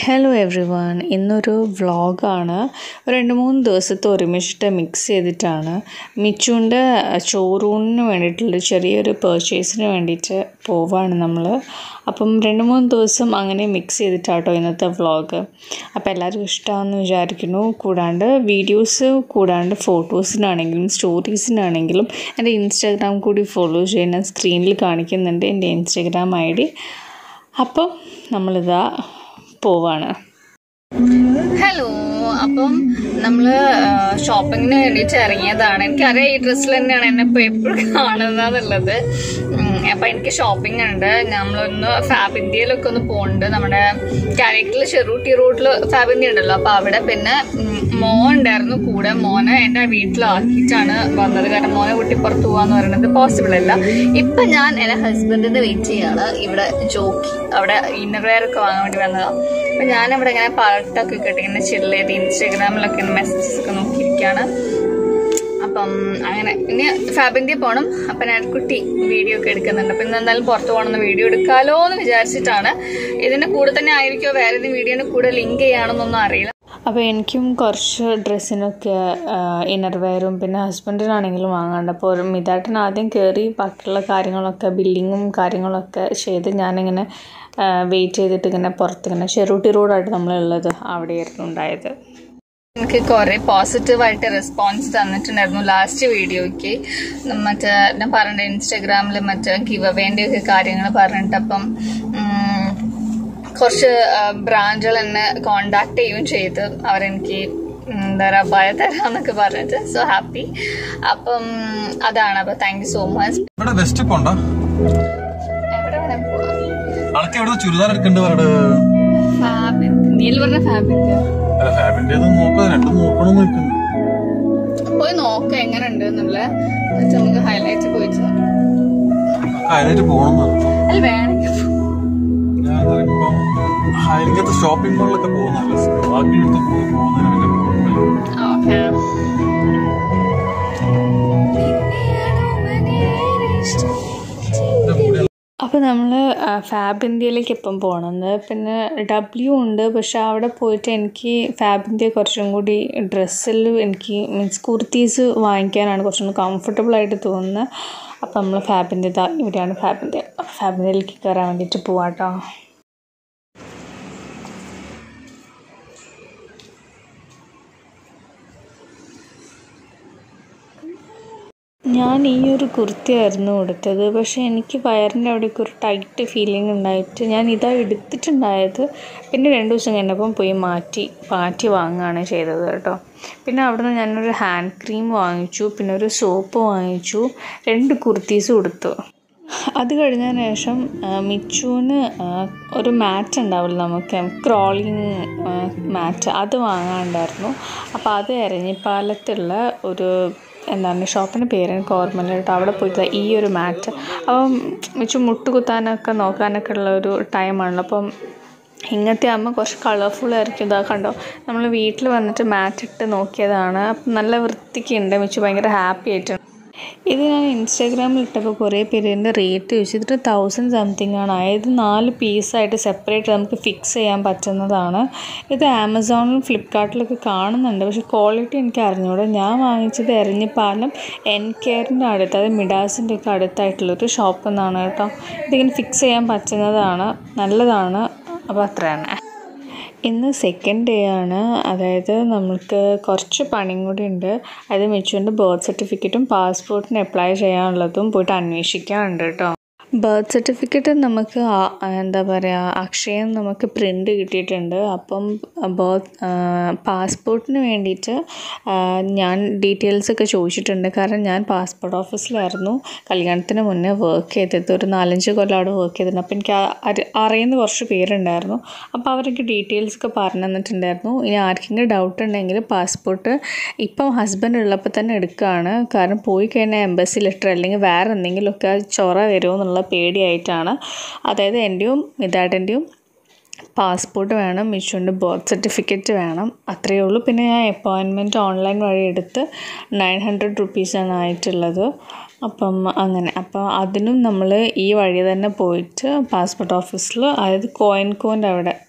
Hello every one ഇന്നൊരു വ്ളോഗാണ് ഒരു രണ്ട് മൂന്ന് ദിവസത്തെ ഒരുമിച്ചിട്ട് മിക്സ് ചെയ്തിട്ടാണ് മിച്ചുവിൻ്റെ ചോറൂണിന് വേണ്ടിയിട്ടുള്ള ചെറിയൊരു പേർച്ചേസിന് വേണ്ടിയിട്ട് പോവാണ് നമ്മൾ അപ്പം രണ്ട് മൂന്ന് ദിവസം അങ്ങനെ മിക്സ് ചെയ്തിട്ടാട്ടോ ഇന്നത്തെ വ്ളോഗ് അപ്പോൾ എല്ലാവർക്കും ഇഷ്ടമാണെന്ന് വിചാരിക്കുന്നു കൂടാണ്ട് വീഡിയോസ് കൂടാണ്ട് ഫോട്ടോസിനാണെങ്കിലും സ്റ്റോറീസിനാണെങ്കിലും എൻ്റെ ഇൻസ്റ്റാഗ്രാം കൂടി ഫോളോ ചെയ്യാൻ ഞാൻ സ്ക്രീനിൽ കാണിക്കുന്നുണ്ട് എൻ്റെ ഇൻസ്റ്റാഗ്രാം ഐ ഡി അപ്പം നമ്മളിതാ പോവാണ് ഹലോ അപ്പം നമ്മള് ഷോപ്പിങ്ങിന് വേണ്ടിയിട്ട് ഇറങ്ങിയതാണ് എനിക്കറിയാം ഈ ഡ്രസ്സിൽ തന്നെയാണ് എന്നെ ഇപ്പൊ എപ്പോഴും കാണുന്നതെന്നുള്ളത് ഉം, അപ്പൊ എനിക്ക് ഷോപ്പിംഗ് ഉണ്ട് നമ്മളൊന്ന് ഫാബ് ഇന്ത്യയിലൊക്കെ ഒന്ന് പോകുന്നുണ്ട് നമ്മുടെ കാരക്ടറിൽ ചെറുട്ടി റോഡിൽ ഫാബ് ഇന്ത്യ ഉണ്ടല്ലോ അപ്പൊ അവിടെ പിന്നെ ഉം, മോൻ ഉണ്ടായിരുന്നു കൂടെ മോനെ എന്റെ വീട്ടിലാക്കിയിട്ടാണ് വന്നത് കാരണം മോനെ കുട്ടി പുറത്ത് പോവാന്ന് പറയുന്നത് പോസിബിൾ അല്ല ഇപ്പൊ ഞാൻ എന്റെ ഹസ്ബൻഡിന്റെ വെയിറ്റ് ചെയ്യാണ് ഇവിടെ ജോക്കി അവിടെ ഇന്നർവെയർ ഒക്കെ വാങ്ങാൻ വേണ്ടി വന്നതാണ് അപ്പൊ ഞാനിവിടെ ഇങ്ങനെ പാട്ടൊക്കെ കേട്ട് ഇങ്ങനെ ചില്ല് ചെയ്ത് ഇൻസ്റ്റാഗ്രാമിലൊക്കെ മെസ്സേജസ് ഒക്കെ നോക്കിയിരിക്കുകയാണ് അപ്പം അങ്ങനെ ഇനി ഫാബിന്റെ പോകണം അപ്പൊ ഞാൻ കുട്ടി വീഡിയോ ഒക്കെ എടുക്കുന്നുണ്ട് അപ്പൊ ഇന്ന് എന്തായാലും പുറത്ത് പോകണമെന്ന് വീഡിയോ എടുക്കാലോ എന്ന് വിചാരിച്ചിട്ടാണ് ഇതിന്റെ കൂടെ തന്നെ ആയിരിക്കോ വേറെ ഏതെങ്കിലും വീഡിയോന്റെ കൂടെ ലിങ്ക് ചെയ്യാണെന്നൊന്നും അറിയില്ല അപ്പോൾ എനിക്കും കുറച്ച് ഡ്രസ്സിനൊക്കെ ഇന്നർ വെയറും പിന്നെ ഹസ്ബൻഡിനാണെങ്കിലും വാങ്ങാണ്ട് അപ്പോൾ ഒരു മിതാട്ടൻ ആദ്യം കയറി ബാക്കിയുള്ള കാര്യങ്ങളൊക്കെ ബില്ലിങ്ങും കാര്യങ്ങളൊക്കെ ചെയ്ത് ഞാനിങ്ങനെ വെയിറ്റ് ചെയ്തിട്ട് ഇങ്ങനെ പുറത്തിങ്ങനെ ചെറുട്ടി റോഡായിട്ട് നമ്മളുള്ളത് അവിടെയായിരുന്നു ഉണ്ടായത് എനിക്ക് കുറെ പോസിറ്റീവായിട്ട് റെസ്പോൺസ് തന്നിട്ടുണ്ടായിരുന്നു ലാസ്റ്റ് വീഡിയോയ്ക്ക് മറ്റേ ഞാൻ പറഞ്ഞ ഇൻസ്റ്റാഗ്രാമിൽ മറ്റേ ഗിവ് അവേൻ്റെ ഒക്കെ കാര്യങ്ങൾ പറഞ്ഞിട്ട് അപ്പം ഉം, കുറച്ച് ബ്രാഞ്ചുകൾ എന്നെ കോണ്ടാക്ട് ചെയ്യുകയും ചെയ്ത് അവരെനിക്ക് ഉം, എന്താ പറയുക ഭയ തരാന്നൊക്കെ പറഞ്ഞിട്ട് സോ ഹാപ്പി അപ്പം അതാണ് അപ്പം താങ്ക് യു സോ മച്ച് ഇവിടെ വെസ്റ്റ് പോണ്ട എവിടെ വേണേ പോവാം ആൾക്ക് എവിടെ ചുരിദാർ എടുക്കണ്ട് പറയട് ഫാബ് നീൽ പറഞ്ഞ ഫാബിന്റെ അല്ല ഫാബിന്റെ നോക്കുക രണ്ടും നോക്കണം നിൽക്കുന്നു പോയി നോക്കാം എങ്ങനെ ഉണ്ട് എന്നുള്ള എന്നിട്ട് നമുക്ക് ഹൈലൈറ്റ് പോയിട്ട് അതിനായിട്ട് പോകണം അല്ല വേണമെങ്കിൽ ഞാൻ ഇപ്പം ഇങ്ങനത്തെ ഷോപ്പിംഗ് മാളിലൊക്കെ പോകുന്നല്ലോ ബാക്കിയൊക്കെ പോയി പോകുന്നതിന് വലിയ കുഴപ്പമില്ല. ഓക്കെ ഇതിന്റെ കൂടെ അപ്പോൾ നമ്മൾ ഫാബ് ഇന്ത്യയിലേക്ക് എപ്പം പോകണമെന്ന് പിന്നെ ഡബ്ല്യു ഉണ്ട് പക്ഷെ അവിടെ പോയിട്ട് എനിക്ക് ഫാബ് ഇന്ത്യ കുറച്ചും കൂടി ഡ്രസ്സിൽ എനിക്ക് മീൻസ് കുർത്തീസ് വാങ്ങിക്കാനാണ് കുറച്ചും കൂടി കംഫർട്ടബിൾ ആയിട്ട് തോന്നുന്നത് അപ്പോൾ നമ്മൾ ഫാബ് ഇന്ത്യ ദാ ഇവിടെയാണ് ഫാബ് ഇന്ത്യ ഫാബ് ഇന്ത്യയിലേക്ക് കയറാൻ വേണ്ടിയിട്ട് പോവാട്ടോ ഞാൻ ഈ ഒരു കുർത്തിയായിരുന്നു കൊടുത്തത് പക്ഷേ എനിക്ക് വയറിൻ്റെ അവിടേക്ക് ഒരു ടൈറ്റ് ഫീലിംഗ് ഉണ്ടായിട്ട് ഞാൻ ഇതാ എടുത്തിട്ടുണ്ടായത് പിന്നെ രണ്ട് ദിവസം കഴിഞ്ഞപ്പം പോയി മാറ്റി മാറ്റി വാങ്ങുകയാണ് ചെയ്തത് കേട്ടോ പിന്നെ അവിടുന്ന് ഞാനൊരു ഹാൻഡ് ക്രീം വാങ്ങിച്ചു പിന്നെ ഒരു സോപ്പ് വാങ്ങിച്ചു രണ്ട് കുർത്തീസ് കൊടുത്തു അത് കഴിഞ്ഞതിന് ശേഷം ആ, മിച്ചുവിന് ആ, ഒരു മാറ്റ് ഉണ്ടാവില്ല നമുക്ക് ക്രോളിങ് മാറ്റ് അത് വാങ്ങാനുണ്ടായിരുന്നു അപ്പോൾ അത് എരഞ്ഞിപ്പാലത്തുള്ള ഒരു എന്താണ് ഷോപ്പിൻ്റെ പേര് എനിക്ക് ഓർമ്മയില്ല കേട്ടോ അവിടെ പോയിട്ട് ദാ ഈ ഒരു മാറ്റ് അപ്പം മിച്ചു മുട്ട് കുത്താനൊക്കെ നോക്കാനൊക്കെ ഉള്ള ഒരു ടൈമാണല്ലോ അപ്പം ഇങ്ങനത്തെ ആകുമ്പോൾ കുറച്ച് കളർഫുൾ ആയിരിക്കും ഇതാ കണ്ടോ നമ്മൾ വീട്ടിൽ വന്നിട്ട് മാറ്റ് ഇട്ട് നോക്കിയതാണ് അപ്പം നല്ല വൃത്തിക്കുണ്ട് മിച്ചു ഭയങ്കര ഹാപ്പി ആയിട്ടുണ്ട് ഇത് ഞാൻ ഇൻസ്റ്റാഗ്രാമിൽ ഇട്ടപ്പോൾ കുറേ പേര് ഇതിൻ്റെ റേറ്റ് ചോദിച്ചു ഇതിട്ട് തൗസൻഡ് സംതിങ് ആണ് അതായത് നാല് പീസായിട്ട് സെപ്പറേറ്റ് നമുക്ക് ഫിക്സ് ചെയ്യാൻ പറ്റുന്നതാണ് ഇത് ആമസോണിലും ഫ്ലിപ്കാർട്ടിലൊക്കെ കാണുന്നുണ്ട് പക്ഷേ ക്വാളിറ്റി എനിക്ക് അറിഞ്ഞൂടാ ഞാൻ വാങ്ങിച്ചത് എരഞ്ഞിപ്പാലം എൻ കെയറിൻ്റെ അടുത്ത് അതായത് മിഡാസിൻ്റെ ഒക്കെ അടുത്തായിട്ടുള്ളൊരു ഷോപ്പിൽ നിന്നാണ് കേട്ടോ ഇതിങ്ങനെ ഫിക്സ് ചെയ്യാൻ പറ്റുന്നതാണ് നല്ലതാണ് അപ്പോൾ അത്ര തന്നെ ഇന്ന് സെക്കൻഡ് ഡേ ആണ് അതായത് നമുക്ക് കുറച്ച് പണിയും കൂടി ഉണ്ട് അതായത് മിച്ചുവിൻ്റെ ബർത്ത് സർട്ടിഫിക്കറ്റും പാസ്പോർട്ടിന് അപ്ലൈ ചെയ്യാനുള്ളതും പോയിട്ട് അന്വേഷിക്കാനുണ്ട് കേട്ടോ ബർത്ത് സർട്ടിഫിക്കറ്റ് നമുക്ക് ആ- എന്താ പറയുക അക്ഷയം നമുക്ക് പ്രിൻ്റ് കിട്ടിയിട്ടുണ്ട് അപ്പം ബർത്ത് പാസ്പോർട്ടിന് വേണ്ടിയിട്ട് ആ, ഞാൻ ഡീറ്റെയിൽസ് ഒക്കെ ചോദിച്ചിട്ടുണ്ട് കാരണം ഞാൻ പാസ്പോർട്ട് ഓഫീസിലായിരുന്നു കല്യാണത്തിന് മുന്നേ വർക്ക് ചെയ്തത് ഒരു നാലഞ്ച് കൊല്ലം അവിടെ വർക്ക് ചെയ്തിട്ടുണ്ട് അപ്പോൾ എനിക്ക് ആ- അറി- അറിയുന്ന കുറച്ച് പേരുണ്ടായിരുന്നു അപ്പോൾ അവർക്ക് ഡീറ്റെയിൽസ് ഒക്കെ പറഞ്ഞു തന്നിട്ടുണ്ടായിരുന്നു ഇനി ആർക്കെങ്കിലും ഡൗട്ട് ഉണ്ടെങ്കിൽ പാസ്പോർട്ട് ഇപ്പം ഹസ്ബൻഡ് ഉള്ളപ്പോൾ തന്നെ എടുക്കുകയാണ് കാരണം പോയി കഴിഞ്ഞാൽ എംബസി ലെറ്റർ അല്ലെങ്കിൽ വേറെ എന്തെങ്കിലുമൊക്കെ ചൊറ വരുമോ എന്നുള്ള പേടിയായിട്ടാണ് അതായത് എൻ്റെയും മിതാട്ടൻ്റെയും പാസ്പോർട്ട് വേണം മിഷുവിൻ്റെ ബർത്ത് സർട്ടിഫിക്കറ്റ് വേണം അത്രയേ ഉള്ളൂ പിന്നെ ഞാൻ അപ്പോയിൻമെൻറ്റ് ഓൺലൈൻ വഴി എടുത്ത് നയൻ ഹൺഡ്രഡ് റുപ്പീസാണ് ആയിട്ടുള്ളത് അപ്പം അങ്ങനെ അപ്പോൾ അതിനും നമ്മൾ ഈ വഴി തന്നെ പോയിട്ട് പാസ്പോർട്ട് ഓഫീസിൽ അതായത് കോയിൻകോൻ്റെ അവിടെ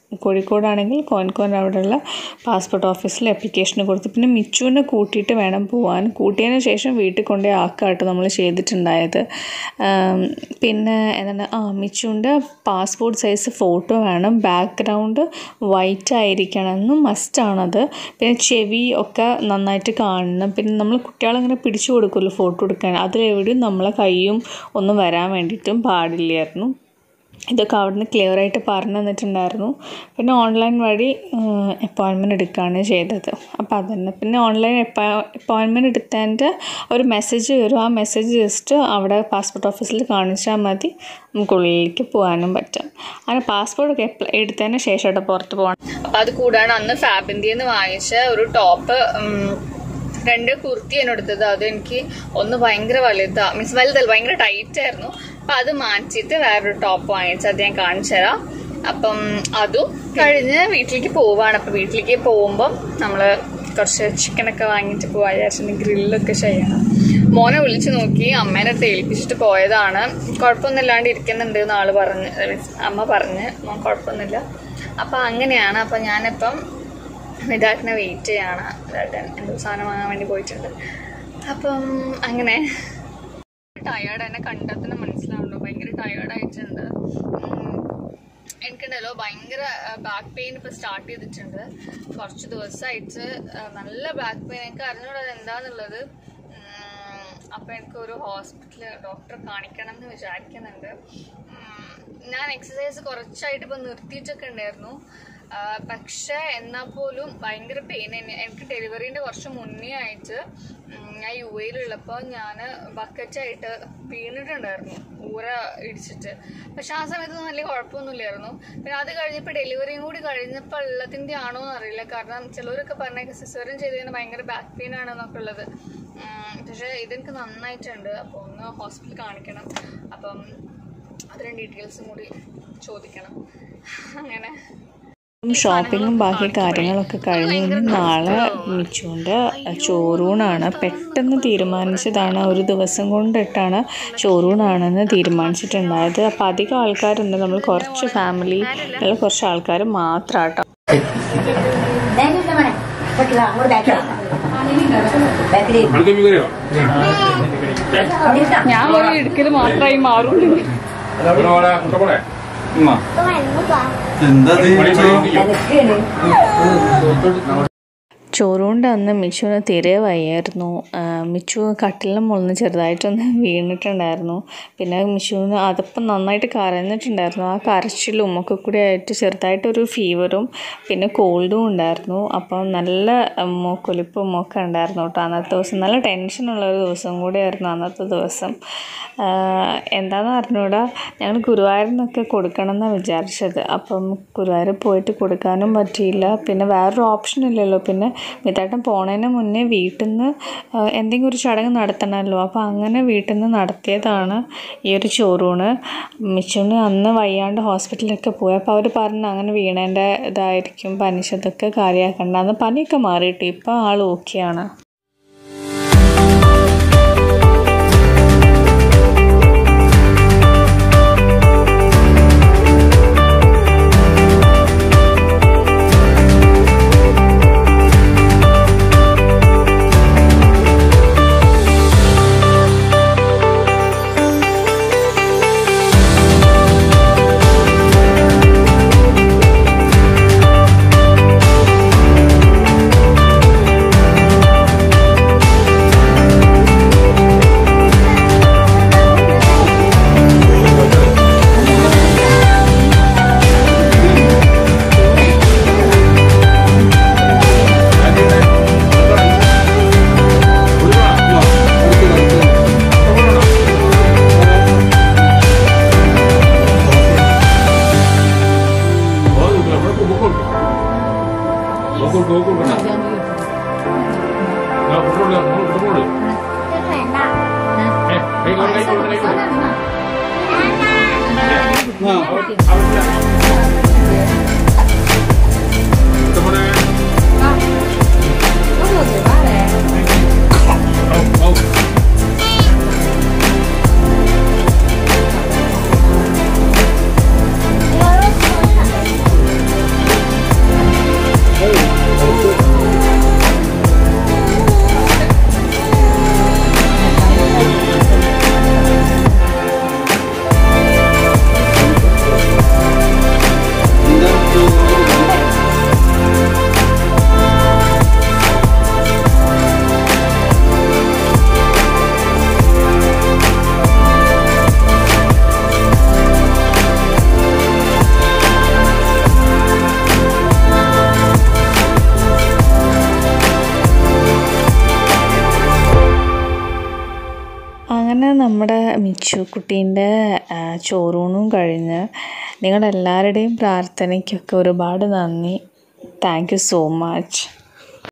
കോഴിക്കോടാണെങ്കിൽ കോഴിക്കോട് അവിടെയുള്ള പാസ്പോർട്ട് ഓഫീസിൽ അപ്ലിക്കേഷൻ കൊടുത്തു പിന്നെ മിച്ചുവിനെ കൂട്ടിയിട്ട് വേണം പോകാൻ കൂട്ടിയതിന് ശേഷം വീട്ടിൽ കൊണ്ടുപോയി ആക്കാട്ടോ നമ്മൾ ചെയ്തിട്ടുണ്ടായത് ആം, പിന്നെ എന്താണ് ആ മിച്ചുവിൻ്റെ പാസ്പോർട്ട് സൈസ് ഫോട്ടോ വേണം ബാക്ക്ഗ്രൗണ്ട് വൈറ്റ് ആയിരിക്കണം എന്നും മസ്റ്റാണത് പിന്നെ ചെവി ഒക്കെ നന്നായിട്ട് കാണണം പിന്നെ നമ്മൾ കുട്ടികളിങ്ങനെ പിടിച്ചു കൊടുക്കുമല്ലോ ഫോട്ടോ എടുക്കാൻ അതിലെവിടെയും നമ്മളെ കൈയും ഒന്നും വരാൻ വേണ്ടിയിട്ടും പാടില്ലായിരുന്നു ഇതൊക്കെ അവിടുന്ന് ക്ലിയർ ആയിട്ട് പറഞ്ഞു തന്നിട്ടുണ്ടായിരുന്നു പിന്നെ ഓൺലൈൻ വഴി അപ്പോയിൻമെൻറ്റ് എടുക്കുകയാണ് ചെയ്തത് അപ്പോൾ അതന്നെ പിന്നെ ഓൺലൈൻ അപ്പോയിൻമെൻറ്റ് എടുത്തതിൻ്റെ ഒരു മെസ്സേജ് വരും ആ മെസ്സേജ് ജസ്റ്റ് അവിടെ പാസ്പോർട്ട് ഓഫീസിൽ കാണിച്ചാൽ മതി നമുക്ക് ഉള്ളിലേക്ക് പോകാനും പറ്റും അങ്ങനെ പാസ്പോർട്ട് ഒക്കെ എടുത്തതിന് ശേഷം കേട്ടോ പുറത്ത് പോകണം അപ്പൊ അത് കൂടാണ് അന്ന് ഫാബിന്റെന്ന് വാങ്ങിച്ച ഒരു ടോപ്പ് രണ്ട് കുർത്തി ആണ് എടുത്തത് അത് എനിക്ക് ഒന്ന് ഭയങ്കര വലുതാ മീൻസ് വലുതല്ല ഭയങ്കര ടൈറ്റ് ആയിരുന്നു അപ്പൊ അത് മാറ്റിയിട്ട് വേറൊരു ടോപ്പ് വാങ്ങിച്ചു അത് ഞാൻ കാണിച്ചു തരാം അപ്പം അതും കഴിഞ്ഞ് വീട്ടിലേക്ക് പോവാണ് അപ്പൊ വീട്ടിലേക്ക് പോകുമ്പം നമ്മള് കുറച്ച് ചിക്കനൊക്കെ വാങ്ങിയിട്ട് പോവാ വിചാരിച്ചിട്ട് ഗ്രില്ലൊക്കെ ചെയ്യണം മോനെ വിളിച്ചു നോക്കി അമ്മേനെ അടുത്ത് ഏൽപ്പിച്ചിട്ട് പോയതാണ് കുഴപ്പമൊന്നുമില്ലാണ്ട് ഇരിക്കുന്നുണ്ട് എന്ന് ആള് പറഞ്ഞ് മീൻസ് അമ്മ പറഞ്ഞ് മോൻ കുഴപ്പമൊന്നുമില്ല അപ്പൊ അങ്ങനെയാണ് അപ്പൊ ഞാനിപ്പം നിതാട്ടിനെ വെയിറ്റ് ചെയ്യാണ് നിതാട്ടൻ എന്തോ സാധനം വാങ്ങാൻ വേണ്ടി പോയിട്ടുണ്ട് അപ്പം അങ്ങനെ ടയേർഡ് എന്നെ കണ്ടാൽ തന്നെ മനസ്സിലാവുന്നുണ്ടോ ഭയങ്കര ടയേർഡ് ആയിട്ടുണ്ട് ഉം. എനിക്കുണ്ടല്ലോ ഭയങ്കര ബാക്ക് പെയിൻ ഇപ്പൊ സ്റ്റാർട്ട് ചെയ്തിട്ടുണ്ട് കുറച്ച് ദിവസമായിട്ട് ആ, നല്ല ബാക്ക് പെയിൻ എനിക്ക് അറിഞ്ഞൂടാ അത് എന്താന്നുള്ളത് ഉം, അപ്പൊ എനിക്ക് ഒരു ഹോസ്പിറ്റലിൽ ഡോക്ടറെ കാണിക്കണം എന്ന് വിചാരിക്കുന്നുണ്ട് ഉം, ഞാൻ എക്സസൈസ് കുറച്ചായിട്ട് ഇപ്പൊ നിർത്തിയിട്ടൊക്കെ ഉണ്ടായിരുന്നു ആ, പക്ഷെ എന്നാൽ പോലും ഭയങ്കര പെയിൻ എനിക്ക് ഡെലിവറീൻ്റെ കുറച്ച് മുന്നേ ആയിട്ട് ഉം, ഞാൻ യു എയിലുള്ളപ്പോൾ ഞാൻ ബക്കറ്റായിട്ട് വീണിട്ടുണ്ടായിരുന്നു ഊര ഇടിച്ചിട്ട് പക്ഷെ ആ സമയത്തൊന്നും വലിയ കുഴപ്പമൊന്നുമില്ലായിരുന്നു പിന്നെ അത് കഴിഞ്ഞപ്പോൾ ഡെലിവറിയും കൂടി കഴിഞ്ഞപ്പോൾ ഉള്ളതിൻ്റെ ആണോ എന്ന് അറിയില്ല കാരണം ചിലവരൊക്കെ പറഞ്ഞേക്ക് സിസേറിയൻ ചെയ്തതിന് ഭയങ്കര ബാക്ക് പെയിൻ ആണെന്നൊക്കെ ഉള്ളത് ഉം, പക്ഷേ ഇതെനിക്ക് നന്നായിട്ടുണ്ട് അപ്പോൾ ഒന്ന് ഹോസ്പിറ്റലിൽ കാണിക്കണം അപ്പം അതിൻ്റെ ഡീറ്റെയിൽസും കൂടി ചോദിക്കണം അങ്ങനെ ഷോപ്പിങ്ങും ബാക്കി കാര്യങ്ങളൊക്കെ കഴിഞ്ഞ് ഇനി നാളെ മിച്ചുവിൻ്റെ ചോറൂണാണ് പെട്ടെന്ന് തീരുമാനിച്ചതാണ് ഒരു ദിവസം കൊണ്ടിട്ടാണ് ചോറൂണാണെന്ന് തീരുമാനിച്ചിട്ടുണ്ടായത് അപ്പോൾ അധികം ആൾക്കാരുണ്ട് നമ്മൾ കുറച്ച് ഫാമിലി ഉള്ള കുറച്ച് ആൾക്കാർ മാത്രം കേട്ടോ ഞാൻ ഒരു ഇടുക്കൽ മാത്രമായി മാറുള്ളൂ എന്താ ചോറുകൊണ്ട് അന്ന് മിച്ചുവിന് തീരെ വയ്യായിരുന്നു ആ, മിച്ചു കട്ടിലിന് മുകളിൽ ചെറുതായിട്ടൊന്ന് വീണിട്ടുണ്ടായിരുന്നു പിന്നെ മിച്ചുവിന് അതപ്പം നന്നായിട്ട് കരഞ്ഞിട്ടുണ്ടായിരുന്നു ആ കരച്ചിലും ഒക്കെ കൂടി ആയിട്ട് ചെറുതായിട്ടൊരു ഫീവറും പിന്നെ കോൾഡും ഉണ്ടായിരുന്നു അപ്പം നല്ല ഉം, മൂക്കൊലിപ്പും ഒക്കെ ഉണ്ടായിരുന്നു കേട്ടോ അന്നത്തെ ദിവസം നല്ല ടെൻഷനുള്ള ഒരു ദിവസം കൂടിയായിരുന്നു അന്നത്തെ ദിവസം ആ, എന്താണെന്ന് അറിഞ്ഞൂടാ ഞങ്ങൾ ഗുരുവായൂരിനൊക്കെ കൊടുക്കണം എന്നാണ് വിചാരിച്ചത് അപ്പം ഗുരുവായൂർ പോയിട്ട് കൊടുക്കാനും പറ്റിയില്ല പിന്നെ വേറൊരു ഓപ്ഷൻ ഇല്ലല്ലോ പിന്നെ മിതാട്ടം പോണതിന് മുന്നേ വീട്ടിൽ നിന്ന് എന്തെങ്കിലും ഒരു ചടങ്ങ് നടത്തണമല്ലോ അപ്പോൾ അങ്ങനെ വീട്ടിൽ നിന്ന് നടത്തിയതാണ് ഈ ഒരു ചോറൂണ് മിച്ചുന് അന്ന് വയ്യാണ്ട് ഹോസ്പിറ്റലിലൊക്കെ പോയി അപ്പോൾ അവർ പറഞ്ഞു അങ്ങനെ വീണേൻ്റെ ഇതായിരിക്കും പനിച്ചതൊക്കെ കാര്യമാക്കണ്ട അന്ന് പനിയൊക്കെ മാറിയിട്ട് ഇപ്പോൾ ആൾ ഓക്കെയാണ് അങ്ങനെ നമ്മുടെ മിച്ചു കുട്ടീൻ്റെ ചോറൂണും കഴിഞ്ഞ് നിങ്ങളെല്ലാവരുടെയും പ്രാർത്ഥനയ്ക്കൊക്കെ ഒരുപാട് നന്ദി താങ്ക് യു സോ മച്ച്